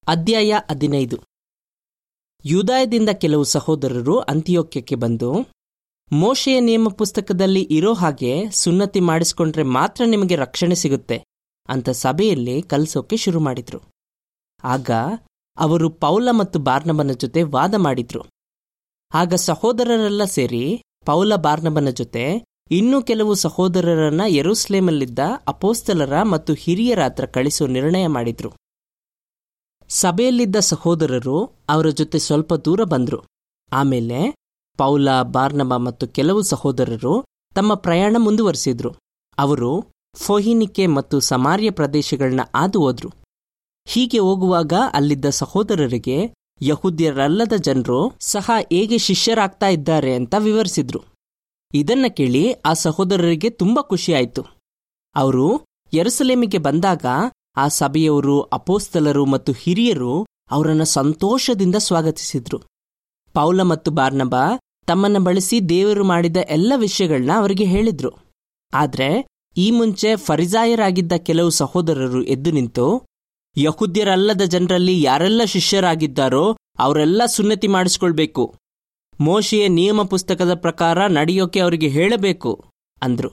ಅಧ್ಯಾಯ ಹದಿನೈದು ಯೂದಾಯದಿಂದ ಕೆಲವು ಸಹೋದರರು ಅಂತ್ಯೋಕ್ಯಕ್ಕೆ ಬಂದು ಮೋಶೆಯ ನಿಯಮ ಪುಸ್ತಕದಲ್ಲಿ ಇರೋ ಹಾಗೆ ಸುನ್ನತಿ ಮಾಡಿಸ್ಕೊಂಡ್ರೆ ಮಾತ್ರ ನಿಮಗೆ ರಕ್ಷಣೆ ಸಿಗುತ್ತೆ ಅಂತ ಸಭೆಯಲ್ಲಿ ಕಲಿಸೋಕೆ ಶುರು ಮಾಡಿದ್ರು ಆಗ ಅವರು ಪೌಲ ಮತ್ತು ಬಾರ್ನಬನ ಜೊತೆ ವಾದ ಮಾಡಿದ್ರು ಆಗ ಸಹೋದರರೆಲ್ಲ ಸೇರಿ ಪೌಲ ಬಾರ್ನಬನ ಜೊತೆ ಇನ್ನೂ ಕೆಲವು ಸಹೋದರರನ್ನ ಯೆರೂಸಲೇಮಲ್ಲಿದ್ದ ಅಪೋಸ್ತಲರ ಮತ್ತು ಹಿರಿಯರ ಹತ್ರ ಕಳಿಸೋ ನಿರ್ಣಯ ಮಾಡಿದ್ರು ಸಭೆಯಲ್ಲಿದ್ದ ಸಹೋದರರು ಅವರ ಜೊತೆ ಸ್ವಲ್ಪ ದೂರ ಬಂದ್ರು ಆಮೇಲೆ ಪೌಲ ಬಾರ್ನಬ ಮತ್ತು ಕೆಲವು ಸಹೋದರರು ತಮ್ಮ ಪ್ರಯಾಣ ಮುಂದುವರಿಸಿದ್ರು ಅವರು ಫೋಹಿನಿಕೆ ಮತ್ತು ಸಮಾರ್ಯ ಪ್ರದೇಶಗಳನ್ನ ಹಾದು ಹೋದ್ರು ಹೀಗೆ ಹೋಗುವಾಗ ಅಲ್ಲಿದ್ದ ಸಹೋದರರಿಗೆ ಯಹುದ್ಯರಲ್ಲದ ಜನರು ಸಹ ಹೇಗೆ ಶಿಷ್ಯರಾಗ್ತಾ ಇದ್ದಾರೆ ಅಂತ ವಿವರಿಸಿದ್ರು ಇದನ್ನ ಕೇಳಿ ಆ ಸಹೋದರರಿಗೆ ತುಂಬಾ ಖುಷಿಯಾಯಿತು ಅವರು ಯೆರೂಸಲೇಮಿಗೆ ಬಂದಾಗ ಆ ಸಭೆಯವರು ಅಪೋಸ್ತಲರು ಮತ್ತು ಹಿರಿಯರು ಅವರನ್ನ ಸಂತೋಷದಿಂದ ಸ್ವಾಗತಿಸಿದ್ರು ಪೌಲ ಮತ್ತು ಬಾರ್ನಬ ತಮ್ಮನ್ನ ಬಳಸಿ ದೇವರು ಮಾಡಿದ ಎಲ್ಲ ವಿಷಯಗಳನ್ನ ಅವರಿಗೆ ಹೇಳಿದ್ರು ಆದ್ರೆ ಈ ಮುಂಚೆ ಫರಿಜಾಯರಾಗಿದ್ದ ಕೆಲವು ಸಹೋದರರು ಎದ್ದು ನಿಂತು ಯಹುದ್ಯರಲ್ಲದ ಜನರಲ್ಲಿ ಯಾರೆಲ್ಲ ಶಿಷ್ಯರಾಗಿದ್ದಾರೋ ಅವರೆಲ್ಲ ಸುನ್ನತಿ ಮಾಡಿಸ್ಕೊಳ್ಬೇಕು ಮೋಶೆಯ ನಿಯಮ ಪುಸ್ತಕದ ಪ್ರಕಾರ ನಡೆಯೋಕೆ ಅವರಿಗೆ ಹೇಳಬೇಕು ಅಂದ್ರು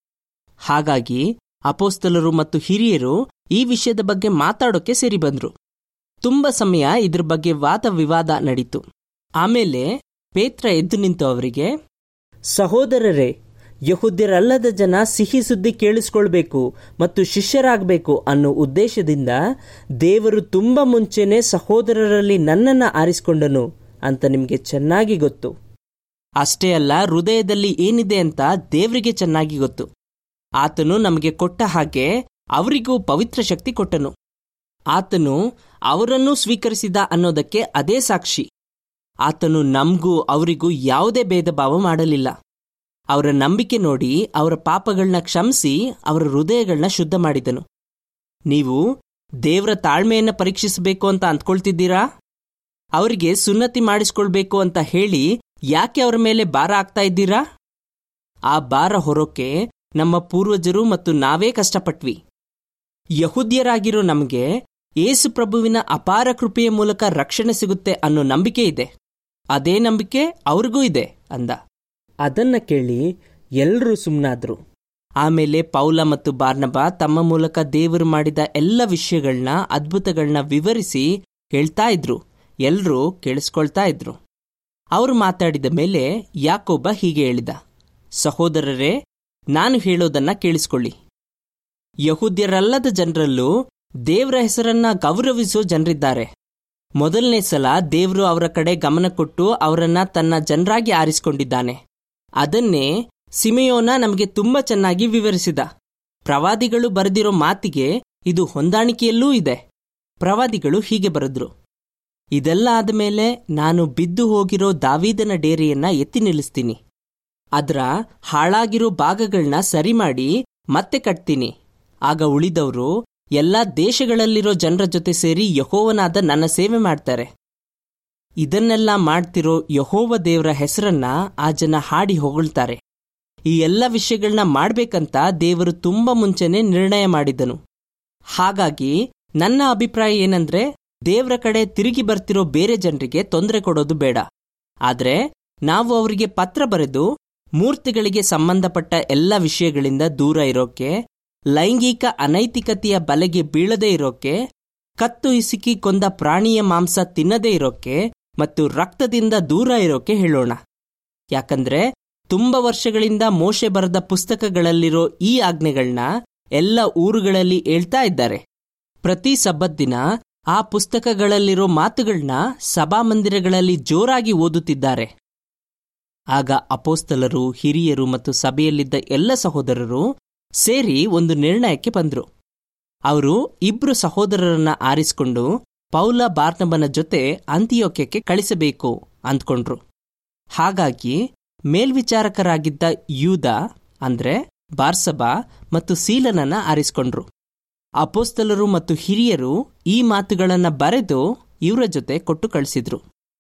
ಹಾಗಾಗಿ ಅಪೋಸ್ತಲರು ಮತ್ತು ಹಿರಿಯರು ಈ ವಿಷಯದ ಬಗ್ಗೆ ಮಾತಾಡೋಕೆ ಸೇರಿ ಬಂದ್ರು ತುಂಬ ಸಮಯ ಇದ್ರ ಬಗ್ಗೆ ವಾದ ವಿವಾದ ನಡೀತು ಆಮೇಲೆ ಪೇತ್ರ ಎದ್ದು ನಿಂತು ಅವರಿಗೆ ಸಹೋದರರೇ ಯಹುದ್ಯರಲ್ಲದ ಜನ ಸಿಹಿ ಸುದ್ದಿ ಕೇಳಿಸ್ಕೊಳ್ಬೇಕು ಮತ್ತು ಶಿಷ್ಯರಾಗಬೇಕು ಅನ್ನೋ ಉದ್ದೇಶದಿಂದ ದೇವರು ತುಂಬ ಮುಂಚೆನೆ ಸಹೋದರರಲ್ಲಿ ನನ್ನನ್ನು ಆರಿಸಿಕೊಂಡನು ಅಂತ ನಿಮಗೆ ಚೆನ್ನಾಗಿ ಗೊತ್ತು ಅಷ್ಟೇ ಅಲ್ಲ ಹೃದಯದಲ್ಲಿ ಏನಿದೆ ಅಂತ ದೇವರಿಗೆ ಚೆನ್ನಾಗಿ ಗೊತ್ತು ಆತನು ನಮಗೆ ಕೊಟ್ಟ ಹಾಗೆ ಅವರಿಗೂ ಪವಿತ್ರ ಶಕ್ತಿ ಕೊಟ್ಟನು ಆತನು ಅವರನ್ನೂ ಸ್ವೀಕರಿಸಿದ ಅನ್ನೋದಕ್ಕೆ ಅದೇ ಸಾಕ್ಷಿ ಆತನು ನಮಗೂ ಅವರಿಗೂ ಯಾವುದೇ ಭೇದ ಭಾವ ಮಾಡಲಿಲ್ಲ ಅವರ ನಂಬಿಕೆ ನೋಡಿ ಅವರ ಪಾಪಗಳನ್ನ ಕ್ಷಮಿಸಿ ಅವರ ಹೃದಯಗಳನ್ನ ಶುದ್ಧ ಮಾಡಿದನು ನೀವು ದೇವರ ತಾಳ್ಮೆಯನ್ನ ಪರೀಕ್ಷಿಸಬೇಕು ಅಂತ ಅಂದ್ಕೊಳ್ತಿದ್ದೀರಾ ಅವರಿಗೆ ಸುನ್ನತಿ ಮಾಡಿಸ್ಕೊಳ್ಬೇಕು ಅಂತ ಹೇಳಿ ಯಾಕೆ ಅವರ ಮೇಲೆ ಭಾರ ಆಗ್ತಾ ಇದ್ದೀರಾ ಆ ಭಾರ ಹೊರೋಕೆ ನಮ್ಮ ಪೂರ್ವಜರು ಮತ್ತು ನಾವೇ ಕಷ್ಟಪಟ್ವಿ ಯಹುದ್ಯರಾಗಿರೋ ನಮಗೆ ಏಸು ಪ್ರಭುವಿನ ಅಪಾರ ಕೃಪೆಯ ಮೂಲಕ ರಕ್ಷಣೆ ಸಿಗುತ್ತೆ ಅನ್ನೋ ನಂಬಿಕೆ ಇದೆ ಅದೇ ನಂಬಿಕೆ ಅವ್ರಿಗೂ ಇದೆ ಅಂದ ಅದನ್ನ ಕೇಳಿ ಎಲ್ರೂ ಸುಮ್ಮನಾದ್ರು ಆಮೇಲೆ ಪೌಲ ಮತ್ತು ಬಾರ್ನಬ ತಮ್ಮ ಮೂಲಕ ದೇವರು ಮಾಡಿದ ಎಲ್ಲ ವಿಷಯಗಳನ್ನ ಅದ್ಭುತಗಳನ್ನ ವಿವರಿಸಿ ಹೇಳ್ತಾ ಇದ್ರು ಎಲ್ರೂ ಕೇಳಿಸ್ಕೊಳ್ತಾ ಇದ್ರು ಅವರು ಮಾತಾಡಿದ ಮೇಲೆ ಯಾಕೊಬ್ಬ ಹೀಗೆ ಹೇಳಿದ ಸಹೋದರರೇ ನಾನು ಹೇಳೋದನ್ನ ಕೇಳಿಸ್ಕೊಳ್ಳಿ ಯಹೂದ್ಯರಲ್ಲದ ಜನರಲ್ಲೂ ದೇವರ ಹೆಸರನ್ನ ಗೌರವಿಸೋ ಜನರಿದ್ದಾರೆ ಮೊದಲನೇ ಸಲ ದೇವರು ಅವರ ಕಡೆ ಗಮನ ಕೊಟ್ಟು ಅವರನ್ನ ತನ್ನ ಜನರಾಗಿ ಆರಿಸಿಕೊಂಡಿದ್ದಾನೆ ಅದನ್ನೇ ಸಿಮೆಯೋನ ನಮಗೆ ತುಂಬಾ ಚೆನ್ನಾಗಿ ವಿವರಿಸಿದ ಪ್ರವಾದಿಗಳು ಬರೆದಿರೋ ಮಾತಿಗೆ ಇದು ಹೊಂದಾಣಿಕೆಯಲ್ಲೂ ಇದೆ ಪ್ರವಾದಿಗಳು ಹೀಗೆ ಬರೆದ್ರು ಇದೆಲ್ಲ ಆದಮೇಲೆ ನಾನು ಬಿದ್ದು ಹೋಗಿರೋ ದಾವೀದನ ಡೇರೆಯನ್ನ ಎತ್ತಿ ನಿಲ್ಲಿಸ್ತೀನಿ ಅದರ ಹಾಳಾಗಿರೋ ಭಾಗಗಳನ್ನ ಸರಿ ಮಾಡಿ ಮತ್ತೆ ಕಟ್ತೀನಿ ಆಗ ಉಳಿದವರು ಎಲ್ಲ ದೇಶಗಳಲ್ಲಿರೋ ಜನರ ಜೊತೆ ಸೇರಿ ಯಹೋವನಾದ ನನ್ನ ಸೇವೆ ಮಾಡ್ತಾರೆ ಇದನ್ನೆಲ್ಲ ಮಾಡ್ತಿರೋ ಯಹೋವ ದೇವರ ಹೆಸರನ್ನ ಆ ಜನ ಹಾಡಿ ಹೊಗಳ್ತಾರೆ ಈ ಎಲ್ಲ ವಿಷಯಗಳನ್ನ ಮಾಡ್ಬೇಕಂತ ದೇವರು ತುಂಬಾ ಮುಂಚೆನೆ ನಿರ್ಣಯ ಮಾಡಿದನು ಹಾಗಾಗಿ ನನ್ನ ಅಭಿಪ್ರಾಯ ಏನಂದ್ರೆ ದೇವರ ಕಡೆ ತಿರುಗಿ ಬರ್ತಿರೋ ಬೇರೆ ಜನರಿಗೆ ತೊಂದರೆ ಕೊಡೋದು ಬೇಡ ಆದ್ರೆ ನಾವು ಅವರಿಗೆ ಪತ್ರ ಬರೆದು ಮೂರ್ತಿಗಳಿಗೆ ಸಂಬಂಧಪಟ್ಟ ಎಲ್ಲ ವಿಷಯಗಳಿಂದ ದೂರ ಇರೋಕೆ ಲೈಂಗಿಕ ಅನೈತಿಕತೆಯ ಬಲೆಗೆ ಬೀಳದೇ ಇರೋಕೆ ಕತ್ತು ಇಸುಕಿ ಕೊಂದ ಪ್ರಾಣಿಯ ಮಾಂಸ ತಿನ್ನದೇ ಇರೋಕೆ ಮತ್ತು ರಕ್ತದಿಂದ ದೂರ ಇರೋಕೆ ಹೇಳೋಣ ಯಾಕಂದ್ರೆ ತುಂಬ ವರ್ಷಗಳಿಂದ ಮೋಶೆ ಬರೆದ ಪುಸ್ತಕಗಳಲ್ಲಿರೋ ಈ ಆಜ್ಞೆಗಳನ್ನ ಎಲ್ಲ ಊರುಗಳಲ್ಲಿ ಹೇಳ್ತಾ ಇದ್ದಾರೆ ಪ್ರತಿ ಸಬ್ಬತ್ ದಿನ ಆ ಪುಸ್ತಕಗಳಲ್ಲಿರೋ ಮಾತುಗಳನ್ನ ಸಭಾಮಂದಿರಗಳಲ್ಲಿ ಜೋರಾಗಿ ಓದುತ್ತಿದ್ದಾರೆ ಆಗ ಅಪೋಸ್ತಲರು ಹಿರಿಯರು ಮತ್ತು ಸಭೆಯಲ್ಲಿದ್ದ ಎಲ್ಲ ಸಹೋದರರು ಸೇರಿ ಒಂದು ನಿರ್ಣಯಕ್ಕೆ ಬಂದ್ರು ಅವರು ಇಬ್ರು ಸಹೋದರರನ್ನ ಆರಿಸಿಕೊಂಡು ಪೌಲ ಬಾರ್ನಬನ ಜೊತೆ ಅಂತಿಯೋಕ್ಯಕ್ಕೆ ಕಳಿಸಬೇಕು ಅಂದ್ಕೊಂಡ್ರು ಹಾಗಾಗಿ ಮೇಲ್ವಿಚಾರಕರಾಗಿದ್ದ ಯೂದ ಅಂದ್ರೆ ಬಾರ್ಸಬಾ ಮತ್ತು ಸೀಲನನ್ನ ಆರಿಸಿಕೊಂಡ್ರು ಅಪೋಸ್ತಲರು ಮತ್ತು ಹಿರಿಯರು ಈ ಮಾತುಗಳನ್ನ ಬರೆದು ಇವರ ಜೊತೆ ಕೊಟ್ಟು ಕಳಿಸಿದ್ರು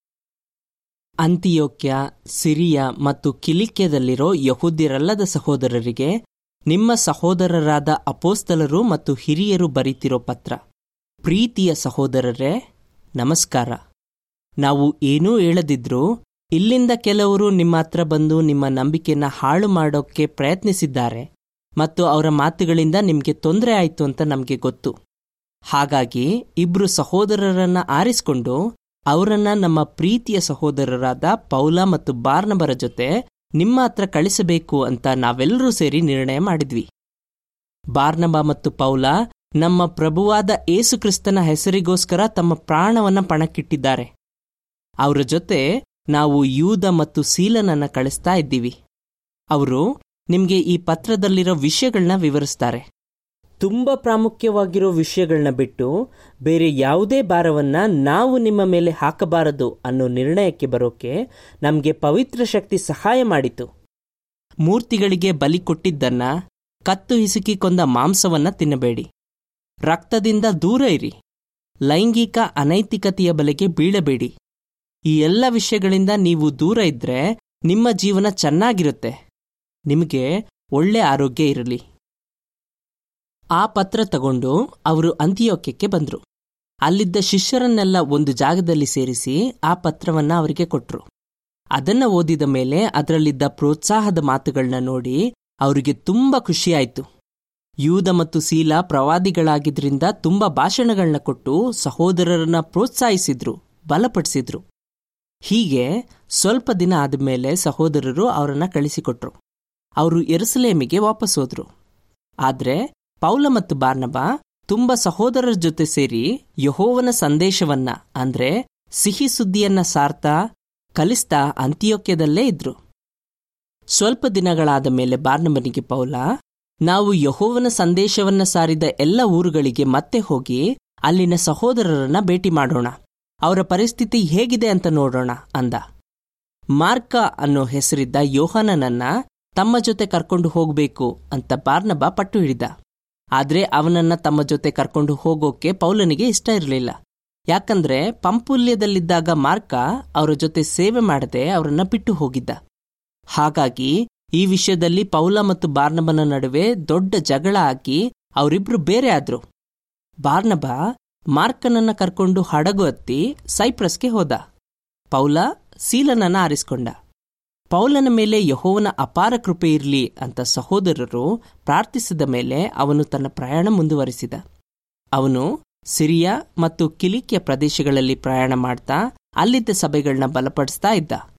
ಅಂತಿಯೋಕ್ಯ ಸಿರಿಯ ಮತ್ತು ಕಿಲಿಕ್ಯದಲ್ಲಿರೋ ಯಹೂದ್ಯರಲ್ಲದ ಸಹೋದರರಿಗೆ ನಿಮ್ಮ ಸಹೋದರರಾದ ಅಪೋಸ್ತಲರು ಮತ್ತು ಹಿರಿಯರು ಬರೀತಿರೋ ಪತ್ರ ಪ್ರೀತಿಯ ಸಹೋದರರೇ ನಮಸ್ಕಾರ ನಾವು ಏನೂ ಹೇಳದಿದ್ರೂ ಇಲ್ಲಿಂದ ಕೆಲವರು ನಿಮ್ಮ ಹತ್ರ ಬಂದು ನಿಮ್ಮ ನಂಬಿಕೆನ ಹಾಳು ಮಾಡೋಕ್ಕೆ ಪ್ರಯತ್ನಿಸಿದ್ದಾರೆ ಮತ್ತು ಅವರ ಮಾತುಗಳಿಂದ ನಿಮಗೆ ತೊಂದರೆ ಆಯಿತು ಅಂತ ನಮಗೆ ಗೊತ್ತು ಹಾಗಾಗಿ ಇಬ್ರು ಸಹೋದರರನ್ನ ಆರಿಸಿಕೊಂಡು ಅವರನ್ನ ನಮ್ಮ ಪ್ರೀತಿಯ ಸಹೋದರರಾದ ಪೌಲ ಮತ್ತು ಬಾರ್ನಬರ ಜೊತೆ ನಿಮ್ಮ ಹತ್ರ ಕಳಿಸಬೇಕು ಅಂತ ನಾವೆಲ್ಲರೂ ಸೇರಿ ನಿರ್ಣಯ ಮಾಡಿದ್ವಿ ಬಾರ್ನಬ ಮತ್ತು ಪೌಲ ನಮ್ಮ ಪ್ರಭುವಾದ ಏಸುಕ್ರಿಸ್ತನ ಹೆಸರಿಗೋಸ್ಕರ ತಮ್ಮ ಪ್ರಾಣವನ್ನ ಪಣಕ್ಕಿಟ್ಟಿದ್ದಾರೆ ಅವರ ಜೊತೆ ನಾವು ಯೂದ ಮತ್ತು ಸೀಲನನ್ನ ಕಳಿಸ್ತಾ ಇದ್ದೀವಿ ಅವರು ನಿಮಗೆ ಈ ಪತ್ರದಲ್ಲಿರೋ ವಿಷಯಗಳನ್ನ ವಿವರಿಸ್ತಾರೆ ತುಂಬ ಪ್ರಾಮುಖ್ಯವಾಗಿರೋ ವಿಷಯಗಳನ್ನ ಬಿಟ್ಟು ಬೇರೆ ಯಾವುದೇ ಭಾರವನ್ನ ನಾವು ನಿಮ್ಮ ಮೇಲೆ ಹಾಕಬಾರದು ಅನ್ನೋ ನಿರ್ಣಯಕ್ಕೆ ಬರೋಕೆ ನಮಗೆ ಪವಿತ್ರ ಶಕ್ತಿ ಸಹಾಯ ಮಾಡಿತು ಮೂರ್ತಿಗಳಿಗೆ ಬಲಿ ಕೊಟ್ಟಿದ್ದನ್ನ ಕತ್ತು ಹಿಸುಕಿ ಕೊಂದ ಮಾಂಸವನ್ನ ತಿನ್ನಬೇಡಿ ರಕ್ತದಿಂದ ದೂರ ಇರಿ ಲೈಂಗಿಕ ಅನೈತಿಕತೆಯ ಬಲೆಗೆ ಬೀಳಬೇಡಿ ಈ ಎಲ್ಲ ವಿಷಯಗಳಿಂದ ನೀವು ದೂರ ಇದ್ರೆ ನಿಮ್ಮ ಜೀವನ ಚೆನ್ನಾಗಿರುತ್ತೆ ನಿಮಗೆ ಒಳ್ಳೆ ಆರೋಗ್ಯ ಇರಲಿ ಆ ಪತ್ರ ತಗೊಂಡು ಅವರು ಅಂತ್ಯೋಕ್ಯಕ್ಕೆ ಬಂದರು ಅಲ್ಲಿದ್ದ ಶಿಷ್ಯರನ್ನೆಲ್ಲ ಒಂದು ಜಾಗದಲ್ಲಿ ಸೇರಿಸಿ ಆ ಪತ್ರವನ್ನ ಅವರಿಗೆ ಕೊಟ್ರು ಅದನ್ನ ಓದಿದ ಮೇಲೆ ಅದರಲ್ಲಿದ್ದ ಪ್ರೋತ್ಸಾಹದ ಮಾತುಗಳನ್ನ ನೋಡಿ ಅವರಿಗೆ ತುಂಬಾ ಖುಷಿಯಾಯಿತು ಯೂದ ಮತ್ತು ಸೀಲ ಪ್ರವಾದಿಗಳಾಗಿದ್ರಿಂದ ತುಂಬಾ ಭಾಷಣಗಳನ್ನ ಕೊಟ್ಟು ಸಹೋದರರನ್ನ ಪ್ರೋತ್ಸಾಹಿಸಿದ್ರು ಬಲಪಡಿಸಿದ್ರು ಹೀಗೆ ಸ್ವಲ್ಪ ದಿನ ಆದಮೇಲೆ ಸಹೋದರರು ಅವರನ್ನ ಕಳಿಸಿಕೊಟ್ರು ಅವರು ಎರುಸಲೇಮಿಗೆ ವಾಪಸ್ ಹೋದ್ರು ಆದ್ರೆ ಪೌಲ ಮತ್ತು ಬಾರ್ನಬ ತುಂಬ ಸಹೋದರರ ಜೊತೆ ಸೇರಿ ಯಹೋವನ ಸಂದೇಶವನ್ನ ಅಂದ್ರೆ ಸಿಹಿ ಸುದ್ದಿಯನ್ನ ಸಾರ್ತಾ ಕಲಿಸ್ತಾ ಅಂತ್ಯೋಕ್ಯದಲ್ಲೇ ಇದ್ರು ಸ್ವಲ್ಪ ದಿನಗಳಾದ ಮೇಲೆ ಬಾರ್ನಬನಿಗೆ ಪೌಲ ನಾವು ಯಹೋವನ ಸಂದೇಶವನ್ನ ಸಾರಿದ ಎಲ್ಲ ಊರುಗಳಿಗೆ ಮತ್ತೆ ಹೋಗಿ ಅಲ್ಲಿನ ಸಹೋದರರನ್ನ ಭೇಟಿ ಮಾಡೋಣ ಅವರ ಪರಿಸ್ಥಿತಿ ಹೇಗಿದೆ ಅಂತ ನೋಡೋಣ ಅಂದ ಮಾರ್ಕ ಅನ್ನೋ ಹೆಸರಿದ್ದ ಯೋಹಾನನನ್ನ ತಮ್ಮ ಜೊತೆ ಕರ್ಕೊಂಡು ಹೋಗ್ಬೇಕು ಅಂತ ಬಾರ್ನಬ ಪಟ್ಟು ಹಿಡಿದ ಆದ್ರೆ ಅವನನ್ನ ತಮ್ಮ ಜೊತೆ ಕರ್ಕೊಂಡು ಹೋಗೋಕೆ ಪೌಲನಿಗೆ ಇಷ್ಟ ಇರಲಿಲ್ಲ ಯಾಕಂದ್ರೆ ಪಂಪುಲ್ಯದಲ್ಲಿದ್ದಾಗ ಮಾರ್ಕ ಅವರ ಜೊತೆ ಸೇವೆ ಮಾಡದೆ ಅವರನ್ನ ಬಿಟ್ಟು ಹೋಗಿದ್ದ ಹಾಗಾಗಿ ಈ ವಿಷಯದಲ್ಲಿ ಪೌಲ ಮತ್ತು ಬಾರ್ನಬನ ನಡುವೆ ದೊಡ್ಡ ಜಗಳ ಆಗಿ ಅವರಿಬ್ರು ಬೇರೆ ಆದ್ರು ಬಾರ್ನಬ ಮಾರ್ಕನನ್ನ ಕರ್ಕೊಂಡು ಹಡಗು ಹತ್ತಿ ಸೈಪ್ರಸ್ಗೆ ಹೋದ ಪೌಲ ಸೀಲನನ್ನ ಆರಿಸ್ಕೊಂಡ ಪೌಲನ ಮೇಲೆ ಯಹೋವನ ಅಪಾರ ಕೃಪೆ ಇರಲಿ ಅಂತ ಸಹೋದರರು ಪ್ರಾರ್ಥಿಸಿದ ಮೇಲೆ ಅವನು ತನ್ನ ಪ್ರಯಾಣ ಮುಂದುವರಿಸಿದ ಅವನು ಸಿರಿಯಾ ಮತ್ತು ಕಿಲಿಕಿಯ ಪ್ರದೇಶಗಳಲ್ಲಿ ಪ್ರಯಾಣ ಮಾಡ್ತಾ ಅಲ್ಲಿದ್ದ ಸಭೆಗಳನ್ನ ಬಲಪಡಿಸ್ತಾ ಇದ್ದ